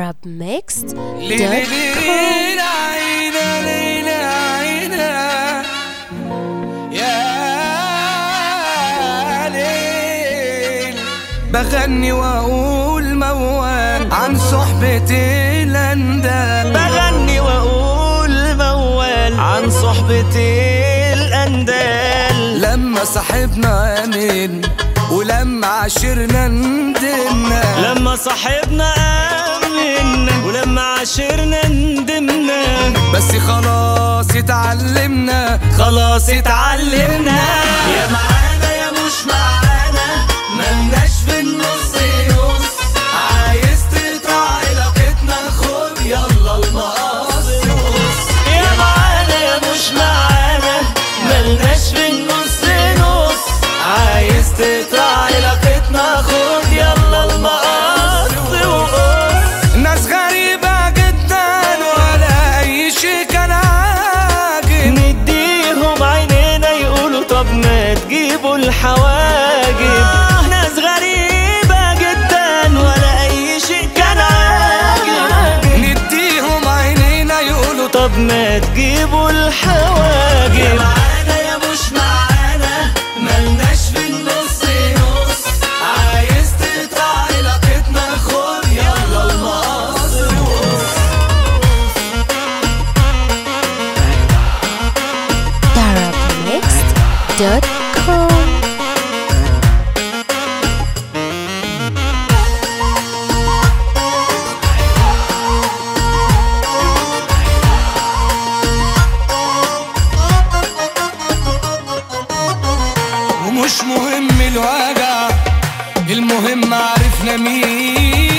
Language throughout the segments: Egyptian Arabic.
arabmixed.com ليلى ليلى عينا ليلى عينا يا ليل بغني واقول موال عن صحبة الاندال بغني واقول موال عن صحبة الاندال لما صاحبنا امين ولما عاشرنا ندمنا لما صاحبنا امنا ولما عاشرنا ندمنا بس خلاص اتعلمنا خلاص اتعلمنا يا معانا يا مش معانا ملناش في النص نص عايز تقطع علاقتنا خد يلا المقص نص يا معانا يا مش معانا ملناش في النص نص عايز تقطع علاقتنا خد يلا المقص وقص ناس غريبة جدا ولا أي شي كان عاجب نديهم عينينا يقولوا طب ما تجيبوا الحواجب ناس غريبة جدا ولا أي شيء كان عاجب نديهم عينينا يقولوا طب ما تجيبوا الحواجب يا معانا يا مش معانا ملناش في النص نص عايز تقطع علاقتنا خد يلا المقص وقص arabmixed.com ومش مهم الوجع المهم عرفنا مين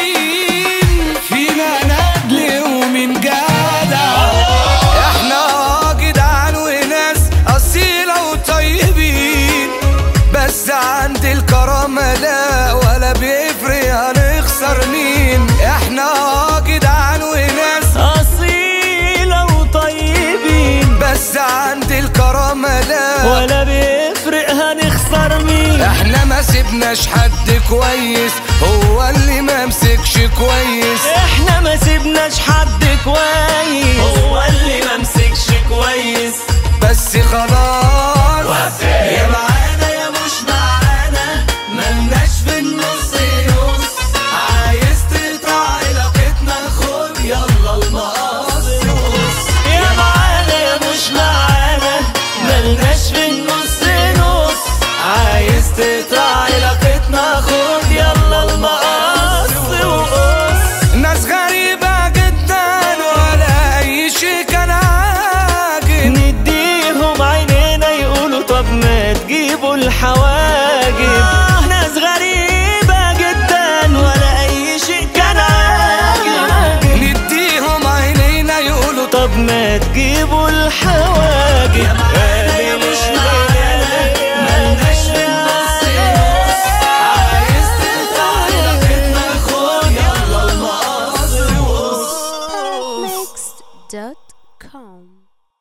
فينا ندل ومين جدع احنا اه جدعان وناس اصيلة وطيبين بس عند الكرامة لا ولا بيفرق هنخسر مين احنا اه جدعان وناس أصيلة وطيبين بس عند الكرامة لا ولا بيفرق هنخسر مين احنا ما سيبناش حد كويس هو اللي ما مسكش كويس احنا ما سيبناش حد كويس هو اللي ما مسكش كويس بس خلاص يا معانا يا مش معانا ملناش في النص نص عايز تقطع علاقتنا خد يلا المقص نص يا معانا يا مش معانا ملناش في النص نص عايز تقطع علاقتنا خد يلا المقص وقص ناس غريبة جدا ولا أي شي كان عاجب نديهم عينينا يقولوا طب ما تجيبوا الحواجب ناس غريبة جدا ولا أي شيء كان عاجب نديهم عينينا يقولوا طب ما تجيبوا